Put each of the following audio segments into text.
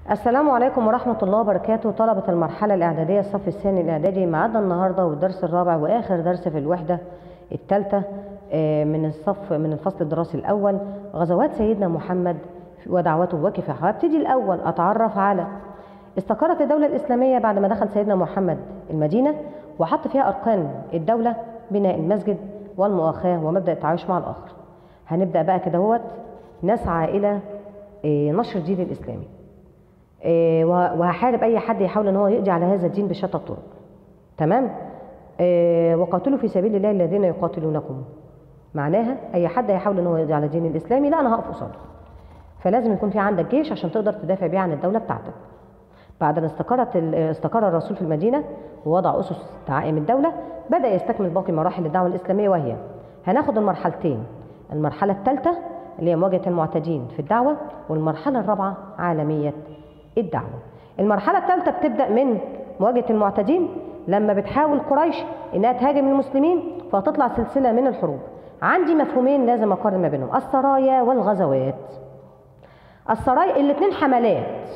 السلام عليكم ورحمة الله وبركاته طلبة المرحلة الإعدادية الصف الثاني الإعدادي معادنا النهاردة والدرس الرابع وآخر درس في الوحدة الثالثة آه، من الصف من الفصل الدراسي الأول غزوات سيدنا محمد ودعوته وكفاحه هبتدي الأول أتعرف على استقرت الدولة الإسلامية بعد ما دخل سيدنا محمد المدينة وحط فيها أركان الدولة بناء المسجد والمؤاخاة ومبدأ التعايش مع الآخر هنبدأ بقى كده هوت نسعى إلى آه، نشر الدين الإسلامي آه، وه- وهحارب اي حد يحاول ان هو يقضي على هذا الدين بشتى الطرق تمام آه، وقاتلوا في سبيل الله الذين يقاتلونكم معناها اي حد هيحاول ان هو يقضي على الدين الاسلامي لا انا هقف قصاده فلازم يكون في عندك جيش عشان تقدر تدافع بيه عن الدوله بتاعتك بعد ان استقرت ال- استقر الرسول في المدينه ووضع اسس تعائم الدوله بدا يستكمل باقي مراحل الدعوه الاسلاميه وهي هناخد المرحلتين المرحله الثالثه اللي هي مواجهه المعتدين في الدعوه والمرحله الرابعه عالميه الدعوه المرحله الثالثه بتبدا من مواجهه المعتدين لما بتحاول قريش انها تهاجم المسلمين فهتطلع سلسله من الحروب عندي مفهومين لازم اقارن ما بينهم السرايا والغزوات السرايا الاثنين حملات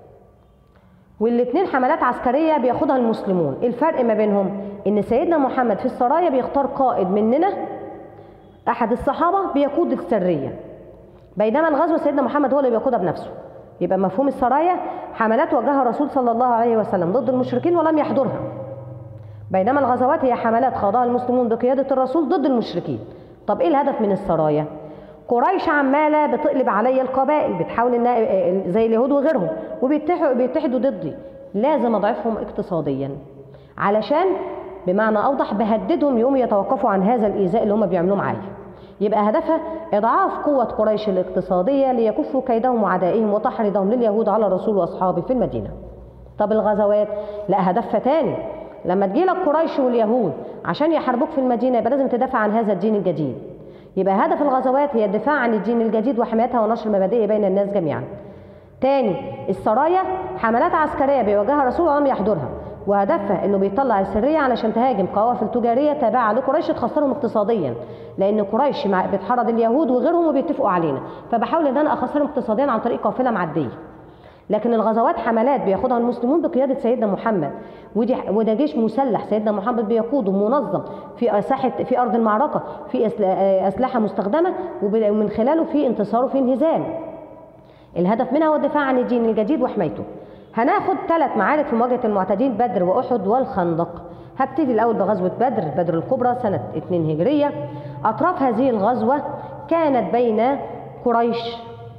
والاثنين حملات عسكريه بياخدها المسلمون الفرق ما بينهم ان سيدنا محمد في السرايا بيختار قائد مننا احد الصحابه بيقود السريه بينما الغزو سيدنا محمد هو اللي بيقودها بنفسه يبقى مفهوم السرايا حملات وجهها الرسول صلى الله عليه وسلم ضد المشركين ولم يحضرها بينما الغزوات هي حملات خاضها المسلمون بقياده الرسول ضد المشركين طب ايه الهدف من السرايا قريش عماله بتقلب عليا القبائل بتحاول انها زي اليهود وغيرهم وبيتحدوا بيتحدوا ضدي لازم اضعفهم اقتصاديا علشان بمعنى اوضح بهددهم يقوموا يتوقفوا عن هذا الايذاء اللي هم بيعملوه معايا يبقى هدفها اضعاف قوه قريش الاقتصاديه ليكفوا كيدهم وعدائهم وتحريضهم لليهود على الرسول واصحابه في المدينه طب الغزوات لا هدفها تاني لما تجيلك قريش واليهود عشان يحاربوك في المدينه يبقى لازم تدافع عن هذا الدين الجديد يبقى هدف الغزوات هي الدفاع عن الدين الجديد وحمايتها ونشر مبادئه بين الناس جميعا تاني السرايا حملات عسكريه بيواجهها الرسول ولم يحضرها وهدفها انه بيطلع السريه علشان تهاجم قوافل تجاريه تابعه لقريش تخسرهم اقتصاديا لان قريش مع- بتحرض اليهود وغيرهم وبيتفقوا علينا فبحاول ان انا اخسرهم اقتصاديا عن طريق قافله معديه لكن الغزوات حملات بياخدها المسلمون بقياده سيدنا محمد ودي وده جيش مسلح سيدنا محمد بيقوده منظم في ساحه في ارض المعركه في أسل- اسلحه مستخدمه وب- ومن خلاله في انتصار وفي انهزام الهدف منها هو الدفاع عن الدين الجديد وحمايته هناخد ثلاث معارك في مواجهه المعتدين بدر واحد والخندق هبتدي الاول بغزوه بدر بدر الكبرى سنه 2 هجريه اطراف هذه الغزوه كانت بين قريش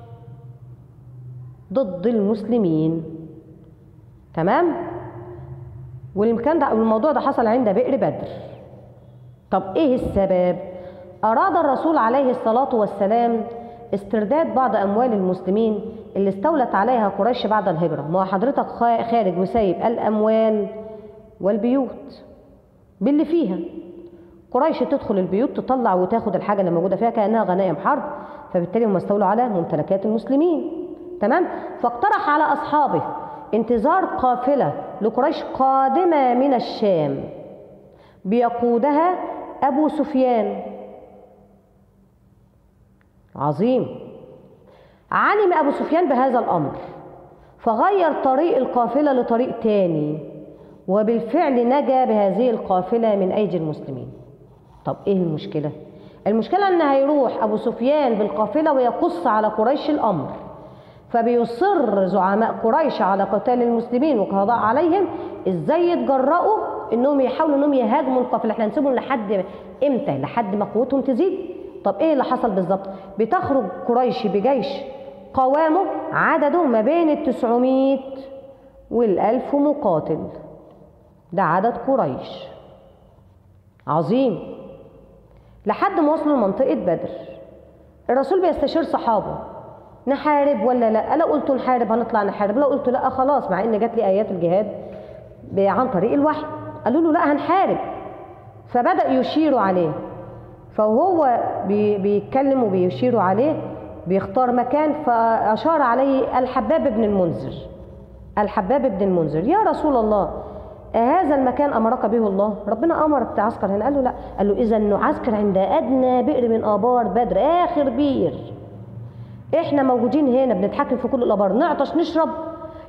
ضد المسلمين تمام والمكان ده والموضوع ده حصل عند بئر بدر طب ايه السبب اراد الرسول عليه الصلاه والسلام استرداد بعض اموال المسلمين اللي استولت عليها قريش بعد الهجره ما هو حضرتك خا- خارج وسايب الاموال والبيوت باللي فيها قريش تدخل البيوت تطلع وتاخد الحاجه اللي موجوده فيها كانها غنائم حرب فبالتالي هم استولوا على ممتلكات المسلمين تمام فاقترح على اصحابه انتظار قافله لقريش قادمه من الشام بيقودها ابو سفيان عظيم علم ابو سفيان بهذا الامر فغير طريق القافله لطريق تاني وبالفعل نجا بهذه القافله من ايدي المسلمين طب ايه المشكله المشكله ان هيروح ابو سفيان بالقافله ويقص على قريش الامر فبيصر زعماء قريش على قتال المسلمين والقضاء عليهم ازاي يتجرأوا انهم يحاولوا انهم يهاجموا القافله احنا هنسيبهم لحد امتى لحد ما قوتهم تزيد طب ايه اللي حصل بالظبط بتخرج قريش بجيش قوامه عدده ما بين ال 900 والألف مقاتل ده عدد قريش عظيم لحد ما وصلوا لمنطقة بدر الرسول بيستشير صحابه نحارب ولا لا لو قلت نحارب هنطلع نحارب لو قلت لا خلاص مع ان جات لي ايات الجهاد ب- عن طريق الوحي قالوا له لا هنحارب فبدأ يشيروا عليه فهو بي- بيتكلم وبيشيروا عليه بيختار مكان فأشار عليه الحباب بن المنذر الحباب بن المنذر يا رسول الله هذا المكان امرك به الله ربنا امر التعسكر هنا قال له لا قال له اذا نعسكر عند ادنى بئر من ابار بدر اخر بير احنا موجودين هنا بنتحكم في كل الابار نعطش نشرب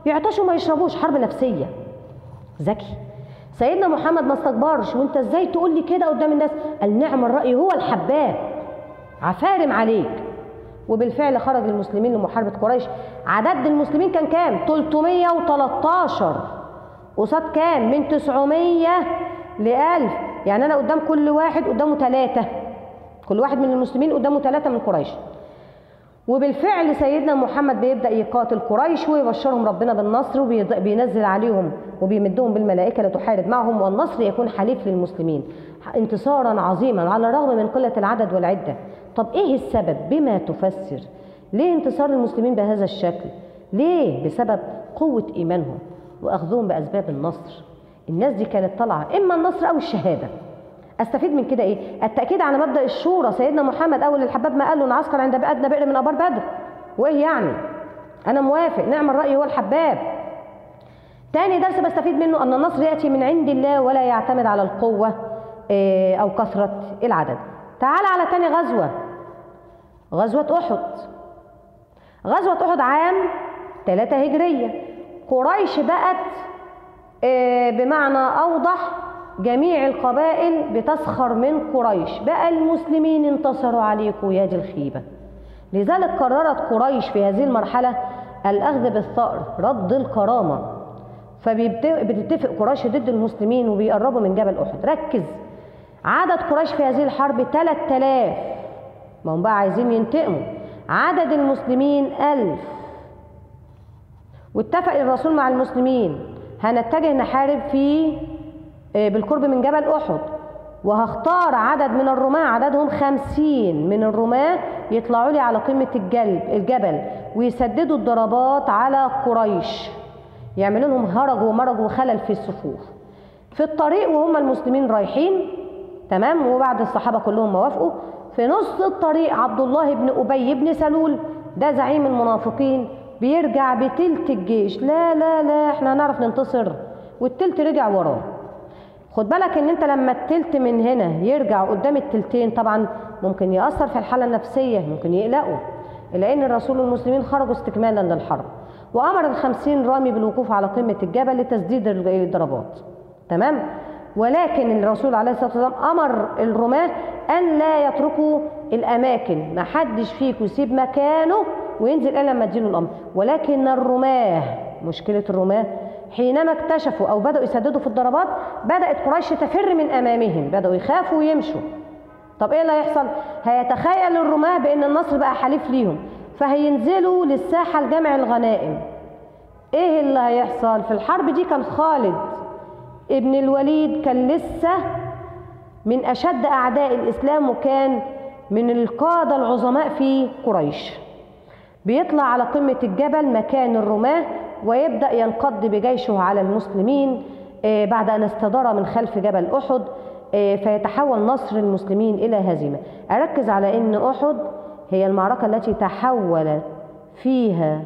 يعطشوا ما يشربوش حرب نفسيه ذكي سيدنا محمد ما استكبرش وانت ازاي تقول لي كده قدام الناس قال نعم الراي هو الحباب عفارم عليك وبالفعل خرج المسلمين لمحاربه قريش عدد المسلمين كان كام 313 قصاد كام من 900 ل 1000 يعني انا قدام كل واحد قدامه ثلاثه كل واحد من المسلمين قدامه ثلاثه من قريش وبالفعل سيدنا محمد بيبدا يقاتل قريش ويبشرهم ربنا بالنصر وبينزل عليهم وبيمدهم بالملائكه لتحارب معهم والنصر يكون حليف للمسلمين انتصارا عظيما على الرغم من قله العدد والعده طب ايه السبب بما تفسر ليه انتصار المسلمين بهذا الشكل ليه بسبب قوه ايمانهم واخذهم باسباب النصر الناس دي كانت طالعه اما النصر او الشهاده استفيد من كده ايه التاكيد على مبدا الشورى سيدنا محمد اول الحباب ما قال له نعسكر عند ادنى بئر من ابار بدر وايه يعني انا موافق نعم الراي هو الحباب تاني درس بستفيد منه ان النصر ياتي من عند الله ولا يعتمد على القوه إيه، او كثره العدد تعال على تاني غزوه غزوه احد غزوه احد عام 3 هجريه قريش بقت إيه، بمعنى اوضح جميع القبائل بتسخر من قريش بقى المسلمين انتصروا عليكم يا دي الخيبة لذلك قررت قريش في هذه المرحلة الأخذ بالثأر رد الكرامة فبتتفق قريش ضد المسلمين وبيقربوا من جبل أحد ركز عدد قريش في هذه الحرب 3000 ما هم بقى عايزين ينتقموا عدد المسلمين ألف واتفق الرسول مع المسلمين هنتجه نحارب في بالقرب من جبل أحد وهختار عدد من الرماة عددهم خمسين من الرماة يطلعوا لي على قمة الجلب الجبل ويسددوا الضربات على قريش يعملوا لهم هرج ومرج وخلل في الصفوف في الطريق وهم المسلمين رايحين تمام وبعد الصحابة كلهم ما وافقوا في نص الطريق عبد الله بن أبي بن سلول ده زعيم المنافقين بيرجع بتلت الجيش لا لا لا احنا هنعرف ننتصر والتلت رجع وراه خد بالك ان انت لما التلت من هنا يرجع قدام التلتين طبعا ممكن يأثر في الحالة النفسية ممكن يقلقوا لأن الرسول والمسلمين خرجوا استكمالا للحرب وأمر الخمسين رامي بالوقوف على قمة الجبل لتسديد الضربات تمام ولكن الرسول عليه الصلاة والسلام أمر الرماة أن لا يتركوا الأماكن ما حدش فيكم يسيب مكانه وينزل إلا لما تجيله الأمر ولكن الرماة مشكلة الرماة حينما اكتشفوا او بداوا يسددوا في الضربات بدات قريش تفر من امامهم بداوا يخافوا ويمشوا طب ايه اللي هيحصل هيتخيل الرماة بان النصر بقى حليف ليهم فهينزلوا للساحه لجمع الغنائم ايه اللي هيحصل في الحرب دي كان خالد ابن الوليد كان لسه من اشد اعداء الاسلام وكان من القاده العظماء في قريش بيطلع على قمه الجبل مكان الرماه ويبدأ ينقض بجيشه على المسلمين بعد أن استدار من خلف جبل أحد فيتحول نصر المسلمين إلى هزيمة أركز على أن أحد هي المعركة التي تحول فيها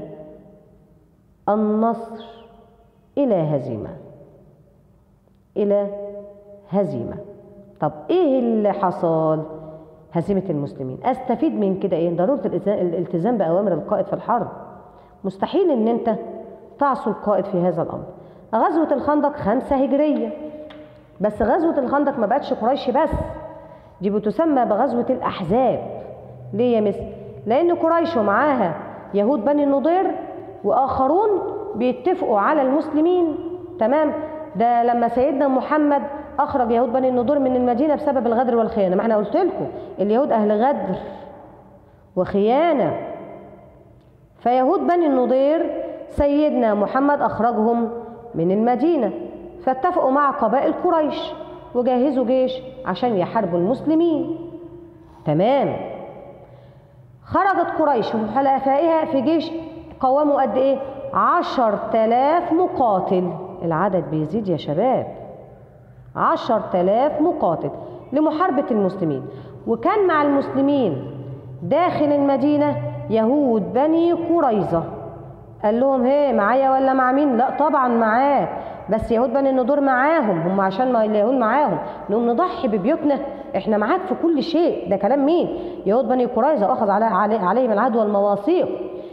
النصر إلى هزيمة إلى هزيمة طب إيه اللي حصل؟ هزيمة المسلمين أستفيد من كده إيه؟ ضرورة الالتزام بأوامر القائد في الحرب مستحيل إن أنت تعصوا القائد في هذا الأمر غزوة الخندق خمسة هجرية بس غزوة الخندق ما بقتش قريش بس دي بتسمى بغزوة الأحزاب ليه يا مس؟ لأن قريش ومعاها يهود بني النضير وآخرون بيتفقوا على المسلمين تمام ده لما سيدنا محمد أخرج يهود بني النضير من المدينة بسبب الغدر والخيانة ما احنا قلت لكم اليهود أهل غدر وخيانة فيهود بني النضير سيدنا محمد أخرجهم من المدينة فاتفقوا مع قبائل قريش وجهزوا جيش عشان يحاربوا المسلمين تمام خرجت قريش وحلفائها في جيش قواموا قد ايه عشر تلاف مقاتل العدد بيزيد يا شباب عشر تلاف مقاتل لمحاربة المسلمين وكان مع المسلمين داخل المدينة يهود بني قريظة قال لهم هي معايا ولا مع مين لا طبعا معاه بس يهود بني النضور معاهم هم عشان ما اليهود معاهم نقوم نضحي ببيوتنا احنا معاك في كل شيء ده كلام مين يهود بني قريظه واخذ علي علي عليهم العهد والمواثيق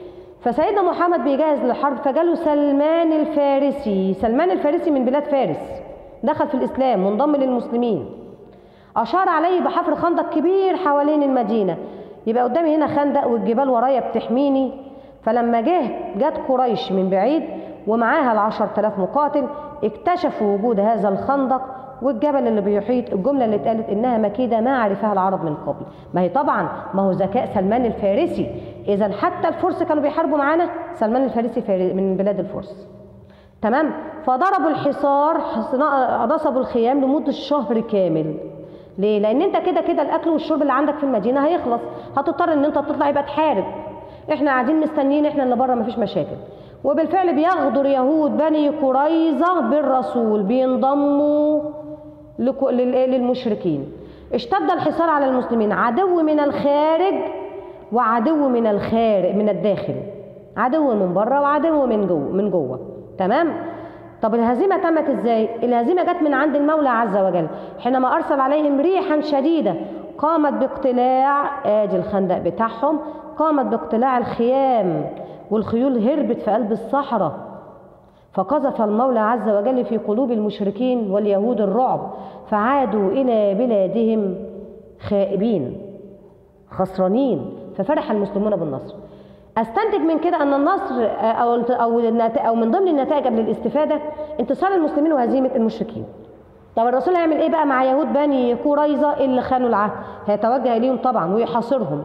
فسيدنا محمد بيجهز للحرب فجاله سلمان الفارسي سلمان الفارسي من بلاد فارس دخل في الإسلام وانضم للمسلمين أشار عليه بحفر خندق كبير حوالين المدينة يبقى قدامي هنا خندق والجبال ورايا بتحميني فلما جه جت قريش من بعيد ومعاها العشر تلاف مقاتل اكتشفوا وجود هذا الخندق والجبل اللي بيحيط الجملة اللي اتقالت إنها مكيدة ما عرفها العرب من قبل ما هي طبعا ما هو ذكاء سلمان الفارسي إذا حتى الفرس كانوا بيحاربوا معانا سلمان الفارسي فاري- من بلاد الفرس تمام فضربوا الحصار حصنا- نصبوا الخيام لمدة شهر كامل ليه؟ لأن أنت كده كده الأكل والشرب اللي عندك في المدينة هيخلص هتضطر إن أنت تطلع يبقى تحارب احنا قاعدين مستنيين احنا اللي بره مفيش مشاكل وبالفعل بيغدر يهود بني قريظة بالرسول بينضموا لك- لل- للمشركين اشتد الحصار على المسلمين عدو من الخارج وعدو من الخارج من الداخل عدو من بره وعدو من جوه من جوه تمام طب الهزيمة تمت ازاي؟ الهزيمة جت من عند المولى عز وجل حينما أرسل عليهم ريحا شديدة قامت باقتلاع ادي الخندق بتاعهم قامت باقتلاع الخيام والخيول هربت في قلب الصحراء فقذف المولى عز وجل في قلوب المشركين واليهود الرعب فعادوا إلى بلادهم خائبين خسرانين ففرح المسلمون بالنصر استنتج من كده ان النصر آه، او او النت- او من ضمن النتائج قبل الاستفاده انتصار المسلمين وهزيمه المشركين طب الرسول هيعمل ايه بقى مع يهود بني قريظه اللي خانوا العهد هيتوجه اليهم طبعا ويحاصرهم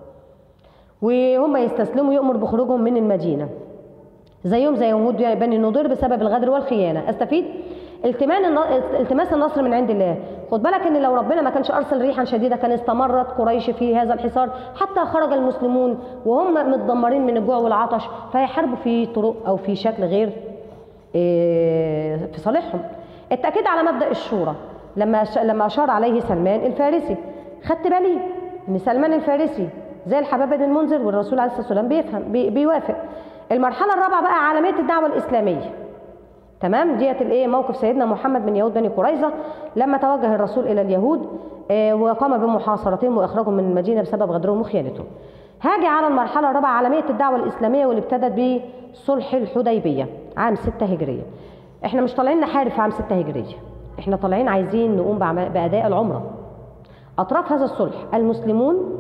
وهم يستسلموا يؤمر بخروجهم من المدينه زيهم زي يهود بني النضير بسبب الغدر والخيانه استفيد التمان الن- التماس النصر من عند الله خد بالك ان لو ربنا ما كانش ارسل ريحا شديده كان استمرت قريش في هذا الحصار حتى خرج المسلمون وهم متدمرين من الجوع والعطش فيحاربوا في طرق او في شكل غير إيه، في صالحهم التاكيد على مبدا الشورى لما ش- لما اشار عليه سلمان الفارسي خدت بالي ان سلمان الفارسي زي الحباب بن المنذر والرسول عليه الصلاه والسلام بيفهم بي- بيوافق المرحله الرابعه بقى عالميه الدعوه الاسلاميه تمام ديت الايه موقف سيدنا محمد من يهود بني قريظه لما توجه الرسول الى اليهود آه، وقام بمحاصرتهم واخراجهم من المدينه بسبب غدرهم وخيانتهم هاجي على المرحله الرابعه عالميه الدعوه الاسلاميه واللي ابتدت بصلح الحديبيه عام 6 هجريه احنا مش طالعين نحارب في عام 6 هجريه احنا طالعين عايزين نقوم بعم- باداء العمره اطراف هذا الصلح المسلمون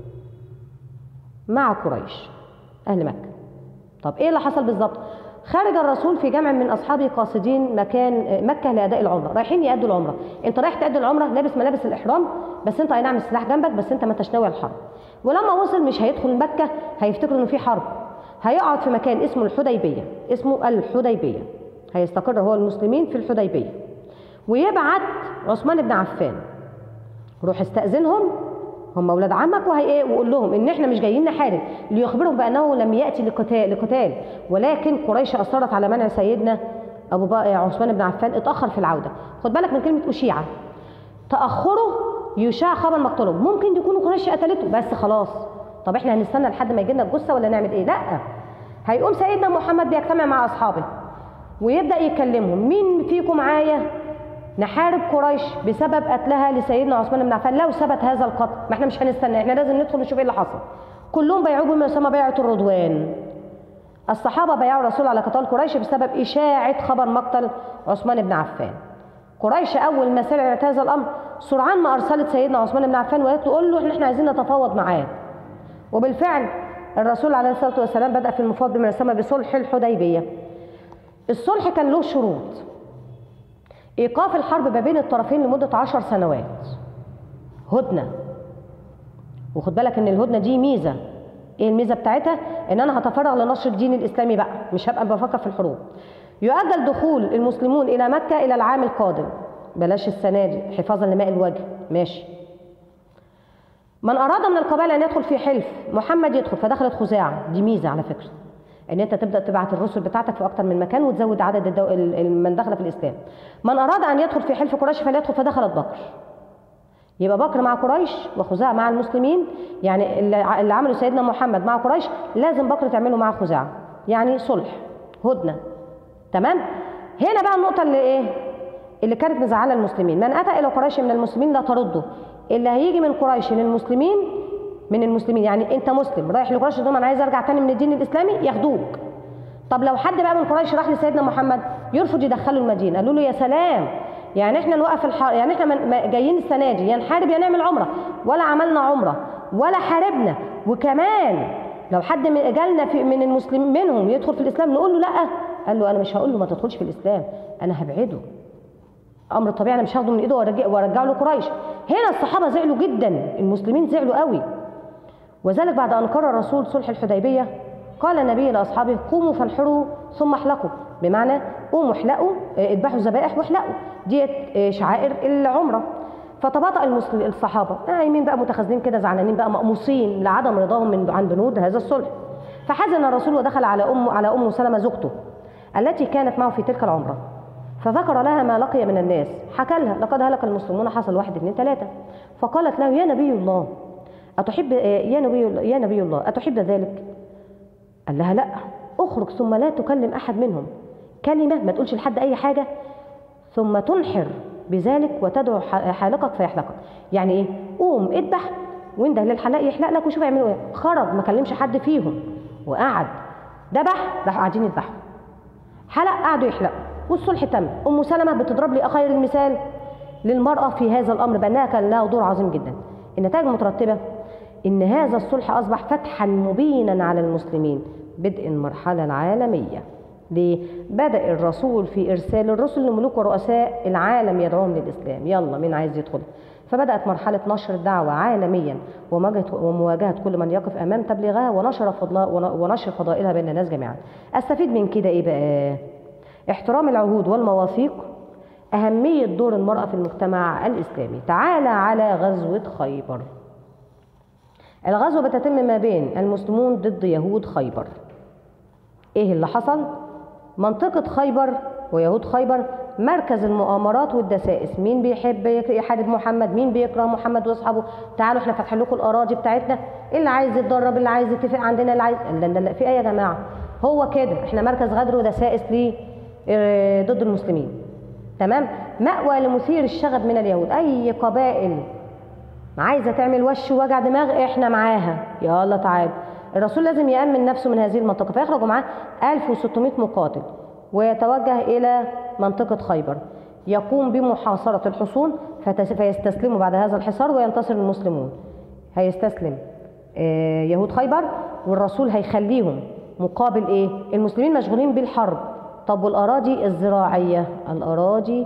مع قريش اهل مكه طب ايه اللي حصل بالظبط خرج الرسول في جمع من اصحابه قاصدين مكان مكه لاداء العمره رايحين يادوا العمره انت رايح تادي العمره لابس ملابس الاحرام بس انت اي نعم السلاح جنبك بس انت ما انتش ناوي على الحرب ولما وصل مش هيدخل مكه هيفتكروا انه في حرب هيقعد في مكان اسمه الحديبيه اسمه الحديبيه هيستقر هو المسلمين في الحديبيه ويبعت عثمان بن عفان روح استأذنهم هم اولاد عمك وهي ايه وقول لهم ان احنا مش جايين نحارب ليخبرهم بانه لم ياتي لقتال لقتال ولكن قريش اصرت على منع سيدنا ابو بكر عثمان بن عفان اتاخر في العوده خد بالك من كلمه اشيعه تاخره يشاع خبر مقتله ممكن يكونوا قريش قتلته بس خلاص طب احنا هنستنى لحد ما يجي لنا الجثه ولا نعمل ايه لا هيقوم سيدنا محمد بيجتمع مع اصحابه ويبدا يكلمهم مين فيكم معايا نحارب قريش بسبب قتلها لسيدنا عثمان بن عفان لو ثبت هذا القتل ما احنا مش هنستنى احنا لازم ندخل نشوف ايه اللي حصل كلهم بايعوه بما يسمى بيعه الرضوان الصحابه بايعوا الرسول على قتال قريش بسبب اشاعه خبر مقتل عثمان بن عفان قريش اول ما سمعت هذا الامر سرعان ما ارسلت سيدنا عثمان بن عفان وقالت له قول له ان احنا عايزين نتفاوض معاه وبالفعل الرسول عليه الصلاه والسلام بدا في المفاوضه بما يسمى بصلح الحديبيه الصلح كان له شروط ايقاف الحرب ما بين الطرفين لمده عشر سنوات هدنه وخد بالك ان الهدنه دي ميزه ايه الميزه بتاعتها ان انا هتفرغ لنشر الدين الاسلامي بقى مش هبقى بفكر في الحروب يؤجل دخول المسلمون الى مكه الى العام القادم بلاش السنه دي حفاظا لماء الوجه ماشي من اراد من القبائل ان يدخل في حلف محمد يدخل فدخلت خزاعه دي ميزه على فكره ان انت تبدا تبعت الرسل بتاعتك في اكتر من مكان وتزود عدد الدو... ال- ال- من دخل في الاسلام من اراد ان يدخل في حلف قريش فليدخل فدخلت بكر يبقى بكر مع قريش وخزاعه مع المسلمين يعني اللي ع- اللي عمله سيدنا محمد مع قريش لازم بكر تعمله مع خزاعه يعني صلح هدنه تمام هنا بقى النقطه اللي ايه اللي كانت مزعله المسلمين من اتى الى قريش من المسلمين لا ترده اللي هيجي من قريش للمسلمين من المسلمين يعني انت مسلم رايح لقريش تقول لهم انا عايز ارجع تاني من الدين الاسلامي ياخدوك طب لو حد بقى من قريش راح لسيدنا محمد يرفض يدخله المدينه قالوا له يا سلام يعني احنا نوقف الح... يعني احنا من... ما- جايين السنه دي يا نحارب يا نعمل عمره ولا عملنا عمره ولا حاربنا وكمان لو حد من جالنا في من المسلمين منهم يدخل في الاسلام نقول له لا قال له انا مش هقول له ما تدخلش في الاسلام انا هبعده امر طبيعي انا مش هاخده من ايده وارجع وارجعه لقريش هنا الصحابه زعلوا جدا المسلمين زعلوا قوي وذلك بعد ان قرر الرسول صلح الحديبيه قال النبي لاصحابه قوموا فانحروا ثم احلقوا بمعنى قوموا احلقوا آه، اذبحوا الذبائح واحلقوا ديت آه، شعائر العمره فتباطأ المسلم الصحابه نايمين بقى متخاذلين كده زعلانين بقى مقموصين لعدم رضاهم من عن بنود هذا الصلح فحزن الرسول ودخل على ام على ام سلمه زوجته التي كانت معه في تلك العمره فذكر لها ما لقي من الناس حكى لها لقد هلك المسلمون حصل واحد اثنين ثلاثة فقالت له يا نبي الله أتحب يا نبي يا نبي الله أتحب ذلك؟ قال لها لا اخرج ثم لا تكلم أحد منهم كلمة ما تقولش لحد أي حاجة ثم تنحر بذلك وتدعو ح- حالقك فيحلقك يعني إيه؟ قوم اذبح وانده للحلاق يحلق لك وشوف يعملوا ايه خرج ما كلمش حد فيهم وقعد ذبح راحوا قاعدين يذبحوا حلق قعدوا يحلقوا والصلح تم ام سلمه بتضرب لي خير المثال للمراه في هذا الامر بانها كان لها دور عظيم جدا النتائج المترتبه ان هذا الصلح اصبح فتحا مبينا على المسلمين بدء المرحله العالميه ليه؟ بدأ الرسول في إرسال الرسل لملوك ورؤساء العالم يدعوهم للإسلام يلا مين عايز يدخل فبدأت مرحلة نشر الدعوة عالميا ومواجهة ومواجهة كل من يقف أمام تبليغها ونشر فضلها ونشر فضائلها بين الناس جميعا أستفيد من كده إيه بقى؟ احترام العهود والمواثيق أهمية دور المرأة في المجتمع الإسلامي تعالى على غزوة خيبر الغزوة بتتم ما بين المسلمون ضد يهود خيبر ايه اللي حصل منطقة خيبر ويهود خيبر مركز المؤامرات والدسائس مين بيحب يحارب محمد مين بيكره محمد واصحابه تعالوا احنا فاتحين لكم الاراضي بتاعتنا اللي عايز يتدرب اللي عايز يتفق عندنا اللي عايز لا لا لا في ايه يا جماعه هو كده احنا مركز غدر ودسائس ليه اه، ضد المسلمين تمام مأوى لمثير الشغب من اليهود اي قبائل عايزه تعمل وش ووجع دماغ احنا معاها يلا تعال الرسول لازم يأمن نفسه من هذه المنطقه فيخرجوا معاه 1600 مقاتل ويتوجه الى منطقه خيبر يقوم بمحاصره الحصون فتس- فيستسلموا بعد هذا الحصار وينتصر المسلمون هيستسلم آه، يهود خيبر والرسول هيخليهم مقابل ايه المسلمين مشغولين بالحرب طب والاراضي الزراعيه الاراضي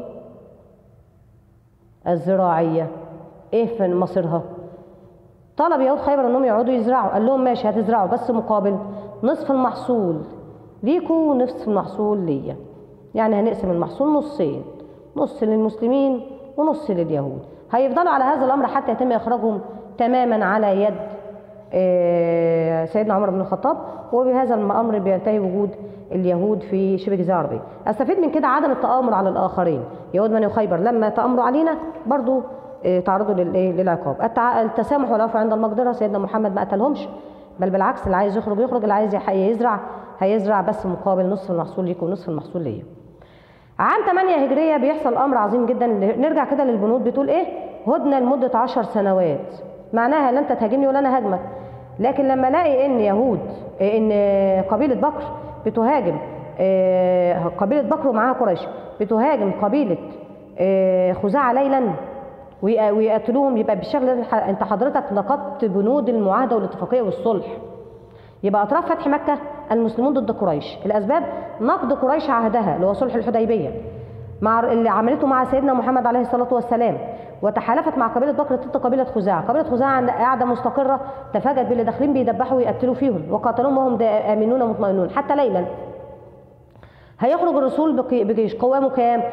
الزراعيه ايه في مصيرها طلب يهود خيبر انهم يقعدوا يزرعوا قال لهم ماشي هتزرعوا بس مقابل نصف المحصول ليكوا ونصف المحصول ليا يعني هنقسم المحصول نصين نص للمسلمين ونص لليهود هيفضلوا على هذا الامر حتى يتم اخراجهم تماما على يد آه، سيدنا عمر بن الخطاب وبهذا الامر بينتهي وجود اليهود في شبه الجزيره العربيه استفيد من كده عدم التامر على الاخرين يهود بني خيبر لما تامروا علينا برضو آه، تعرضوا للايه للعقاب التع- التسامح والعفو عند المقدره سيدنا محمد ما قتلهمش بل بالعكس اللي عايز يخرج يخرج اللي عايز يح- يزرع هيزرع بس مقابل نصف المحصول ليك ونصف المحصول ليا عام 8 هجرية بيحصل أمر عظيم جدا نرجع كده للبنود بتقول إيه؟ هدنة لمدة 10 سنوات معناها لا أنت تهاجمني ولا أنا هاجمك لكن لما ألاقي إن يهود إيه، إن قبيلة بكر بتهاجم إيه، قبيلة بكر ومعاها قريش بتهاجم قبيلة إيه، خزاعة ليلا ويق- ويقتلوهم يبقى بالشكل ده ح- أنت حضرتك نقضت بنود المعاهدة والاتفاقية والصلح يبقى اطراف فتح مكه المسلمون ضد قريش الاسباب نقض قريش عهدها اللي هو صلح الحديبيه مع اللي عملته مع سيدنا محمد عليه الصلاه والسلام وتحالفت مع قبيله بكر ضد قبيله خزاعه قبيله خزاعه قاعده مستقره تفاجأت باللي داخلين بيدبحوا ويقتلوا فيهم وقاتلوهم وهم دا- امنون مطمئنون حتى ليلا هيخرج الرسول بقي- بجيش قوامه كام؟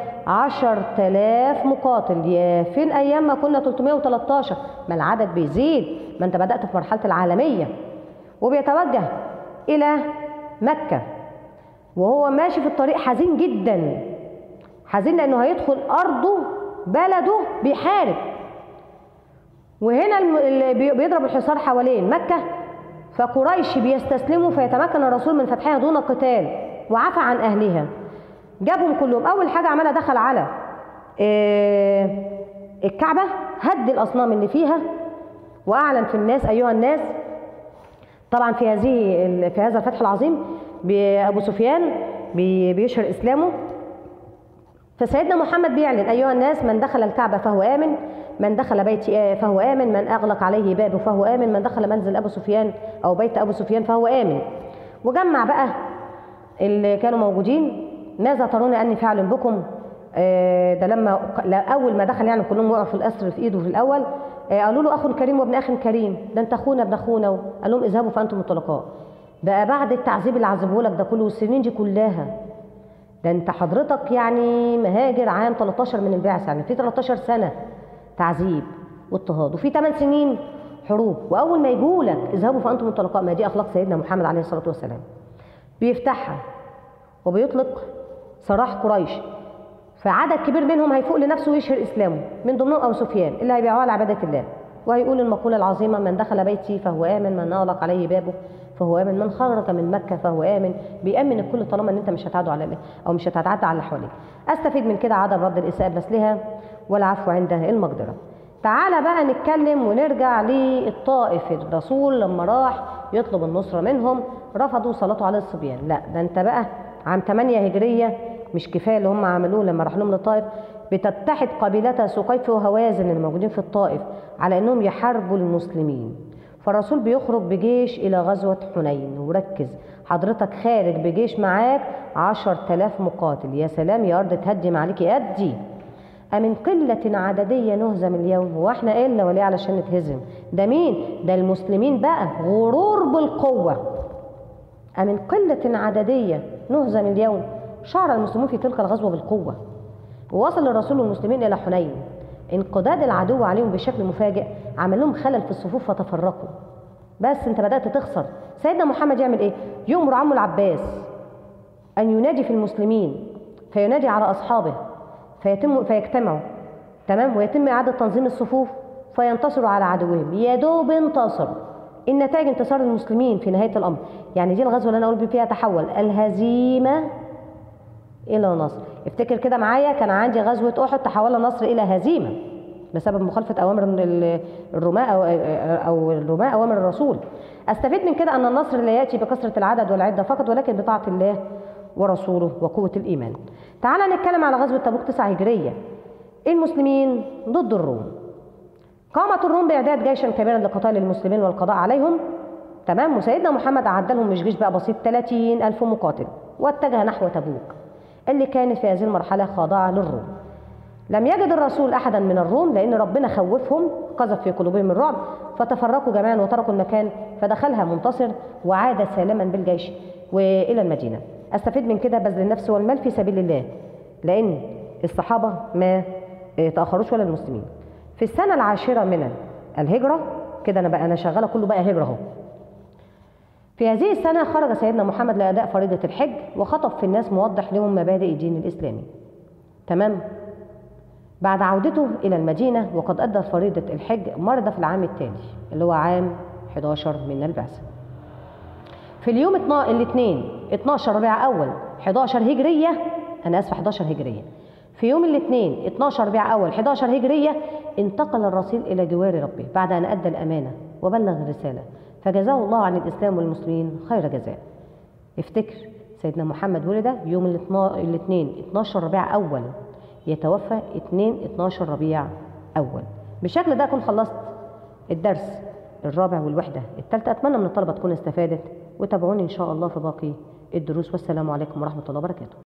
10000 مقاتل يا فين ايام ما كنا 313 ما العدد بيزيد ما انت بدأت في مرحلة العالمية وبيتوجه إلى مكة وهو ماشي في الطريق حزين جدا حزين لأنه هيدخل أرضه بلده بيحارب وهنا الم- اللي بي- بيضرب الحصار حوالين مكة فقريش بيستسلموا فيتمكن الرسول من فتحها دون قتال وعفى عن أهلها جابهم كلهم أول حاجة عملها دخل على آه، الكعبة هد الأصنام اللي فيها واعلن في الناس ايها الناس طبعا في هذه ال- في هذا الفتح العظيم ب- ابو سفيان بي- بيشهر اسلامه فسيدنا محمد بيعلن ايها الناس من دخل الكعبه فهو امن من دخل بيتي آه فهو امن من اغلق عليه بابه فهو امن من دخل منزل ابو سفيان او بيت ابو سفيان فهو امن وجمع بقى اللي كانوا موجودين ماذا ترون اني فاعل بكم آه، ده لما لا- اول ما دخل يعني كلهم وقعوا في الاسر في ايده في الاول آه، قالوا له اخ كريم وابن اخ كريم ده انت اخونا ابن اخونا قال لهم اذهبوا فانتم الطلقاء بقى بعد التعذيب اللي عذبوه لك ده كله والسنين دي كلها ده انت حضرتك يعني مهاجر عام 13 من البعث يعني في 13 سنه تعذيب واضطهاد وفي 8 سنين حروب واول ما يجوا لك اذهبوا فانتم الطلقاء ما دي اخلاق سيدنا محمد عليه الصلاه والسلام بيفتحها وبيطلق سراح قريش فعدد كبير منهم هيفوق لنفسه ويشهر اسلامه من ضمنهم ابو سفيان اللي هيبيعوه على عباده الله وهيقول المقوله العظيمه من دخل بيتي فهو امن من اغلق عليه بابه فهو امن من خرج من مكه فهو امن بيامن الكل طالما ان انت مش هتعدوا على او مش هتتعدى على اللي حواليك استفيد من كده عدم رد الاساءه بمثلها والعفو عند المقدره تعالى بقى نتكلم ونرجع للطائف الرسول لما راح يطلب النصرة منهم رفضوا صلاته على الصبيان لا ده انت بقى عام 8 هجرية مش كفاية اللي هم عملوه لما راح لهم للطائف بتتحد قبيلتا سقيف وهوازن اللي موجودين في الطائف على انهم يحاربوا المسلمين فالرسول بيخرج بجيش الى غزوة حنين وركز حضرتك خارج بجيش معاك عشر تلاف مقاتل يا سلام يا أرض تهدم عليكي أدي أمن قلة عددية نهزم اليوم هو احنا إلا وليه علشان نتهزم ده مين ده المسلمين بقى غرور بالقوة أمن قلة عددية نهزم اليوم شعر المسلمون في تلك الغزوة بالقوة ووصل الرسول والمسلمين إلى حنين انقضاض العدو عليهم بشكل مفاجئ عمل لهم خلل في الصفوف فتفرقوا بس انت بدأت تخسر سيدنا محمد يعمل ايه يؤمر عمه العباس أن ينادي في المسلمين فينادي على أصحابه فيتم فيجتمعوا تمام ويتم إعادة تنظيم الصفوف فينتصروا على عدوهم يا دوب انتصروا النتائج انتصار المسلمين في نهاية الأمر يعني دي الغزوة اللي أنا أقول فيها تحول الهزيمة إلى نصر افتكر كده معايا كان عندي غزوة أحد تحول النصر إلى هزيمة بسبب مخالفة أوامر ال- الرماة أو, أو الرماة أوامر الرسول أستفيد من كده أن النصر لا يأتي بكثرة العدد والعدة فقط ولكن بطاعة الله ورسوله وقوة الإيمان تعال نتكلم على غزوة تبوك 9 هجرية المسلمين ضد الروم قامت الروم بإعداد جيشا كبيرا لقتال المسلمين والقضاء عليهم تمام وسيدنا محمد أعد لهم مش جيش بقى بسيط 30 ألف مقاتل واتجه نحو تبوك اللي كانت في هذه المرحلة خاضعة للروم لم يجد الرسول أحدا من الروم لأن ربنا خوفهم قذف في قلوبهم الرعب فتفرقوا جميعا وتركوا المكان فدخلها منتصر وعاد سالما بالجيش وإلى المدينة أستفيد من كده بذل النفس والمال في سبيل الله لأن الصحابة ما تأخروش ولا المسلمين في السنة العاشرة من الهجرة كده أنا بقى أنا شغالة كله بقى هجرة أهو في هذه السنة خرج سيدنا محمد لأداء فريضة الحج وخطب في الناس موضح لهم مبادئ الدين الإسلامي تمام بعد عودته إلى المدينة وقد أدى فريضة الحج مرض في العام التالي اللي هو عام 11 من البعثة في اليوم الاثنين 12 ربيع أول 11 هجرية أنا آسفة 11 هجرية في يوم الاثنين 12 ربيع أول 11 هجرية انتقل الرسول إلى جوار ربه بعد أن أدى الأمانة وبلغ الرسالة فجزاه الله عن الإسلام والمسلمين خير جزاء افتكر سيدنا محمد ولد يوم الاثنين 12 ربيع أول يتوفى 2 12 ربيع أول بالشكل ده أكون خلصت الدرس الرابع والوحدة الثالثة أتمنى من الطلبة تكون استفادت وتابعوني إن شاء الله في باقي الدروس والسلام عليكم ورحمة الله وبركاته